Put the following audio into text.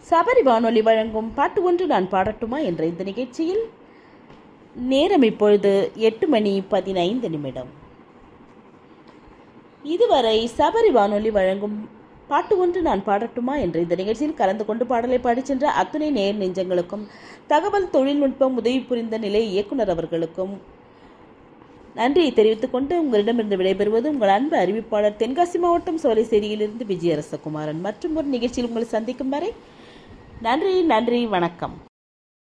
சபரி வானொலி வழங்கும் பாட்டு ஒன்று நான் பாடட்டுமா என்ற இந்த நிகழ்ச்சியில் நேரம் இப்பொழுது எட்டு மணி பதினைந்து நிமிடம் இதுவரை சபரி வானொலி வழங்கும் பாட்டு ஒன்று நான் பாடட்டுமா என்ற இந்த நிகழ்ச்சியில் கலந்து கொண்டு பாடலை பாடிச் சென்ற அத்துணை நேர் நெஞ்சங்களுக்கும் தகவல் தொழில்நுட்பம் உதவி புரிந்த நிலை இயக்குனர் அவர்களுக்கும் நன்றியை தெரிவித்துக் கொண்டு உங்களிடமிருந்து விடைபெறுவது உங்கள் அன்பு அறிவிப்பாளர் தென்காசி மாவட்டம் சோலைசேரியிலிருந்து விஜயரசகுமாரன் மற்றும் ஒரு நிகழ்ச்சியில் உங்களை சந்திக்கும் வரை நன்றி நன்றி வணக்கம்